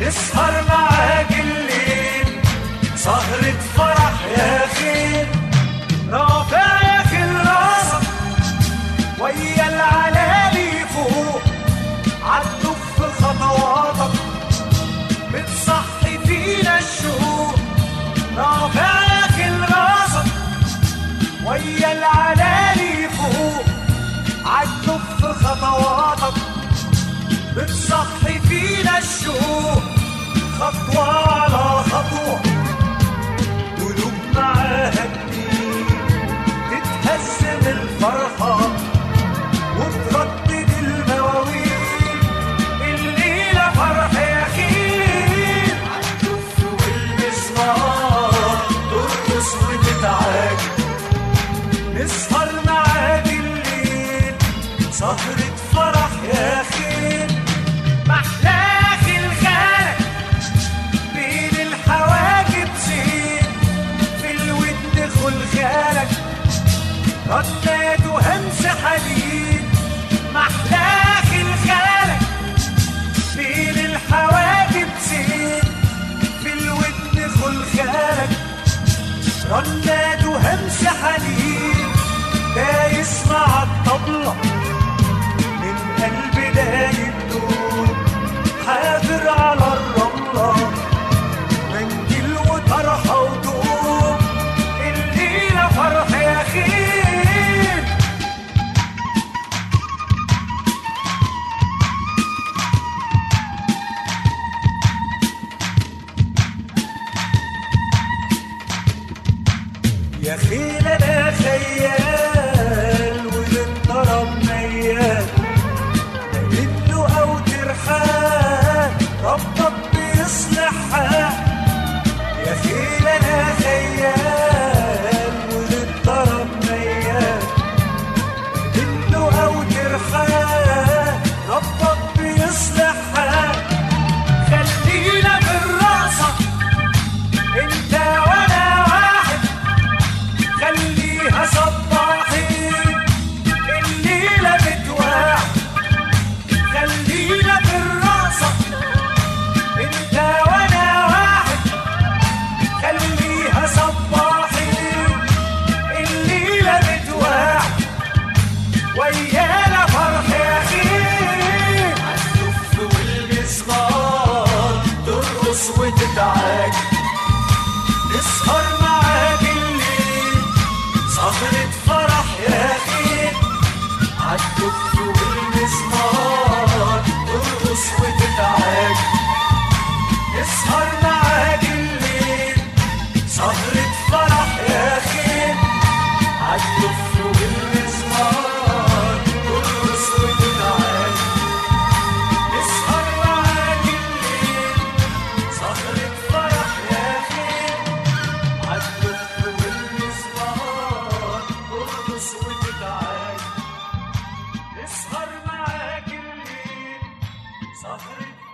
نسهر معاك الليل سهرة فرح يا خير رافع يا خير راسك ويا العلالي فوق عدوا في خطواتك بتصحي فينا الشوق رافع يا خير راسك ويا العلالي فوق عدوا في خطواتك بتصحي فينا الشوق خطوة على خطوة قلوب معاها جديد تتهزم الفرحة وتردد المواويل الليلة فرح يا خير عالدف والمزمار ترقص وتتعاجب نسهر معاك الليل سهرة فرح يا خير محلاك الغالي بين الحواجب زين في الود خلخالك ردات وهمس حديد محلاك الغالي بين الحواجب زين في الود خلخالك رنات وهمس حنين دايس مع الطبلة من قلب دايب دور حافر على الرملة منديل وطرحة ودوم الليلة فرح يا خير يا خيل انا خيال وللطرب ميال منه او ترحال ربك بيصلح حال يا خيل انا خيال وللطرب ميال منه او ترحال ربك بيصلح حال خلينا بالرقصه انت وانا واحد خليها صباحين الليلة بتواعد خلينا بالرقصة انت وانا واحد خليها صباحين الليلة بتواعد ويانا فرح يا خير عالدف والمزمار ترقص وتتعاجب نسهر معاك الليل سهرة فرح يا خير عالدف والمزمار ترقص وتتعاجب نسهر معاك الليل سهرة فرح يا خير عالدف والمزمار ترقص وتتعاجب نسهر معاك الليل سهرة فرح يا خير عالدف والمزمار ترقص وتتعاجب نسهر معاك الليل سهرة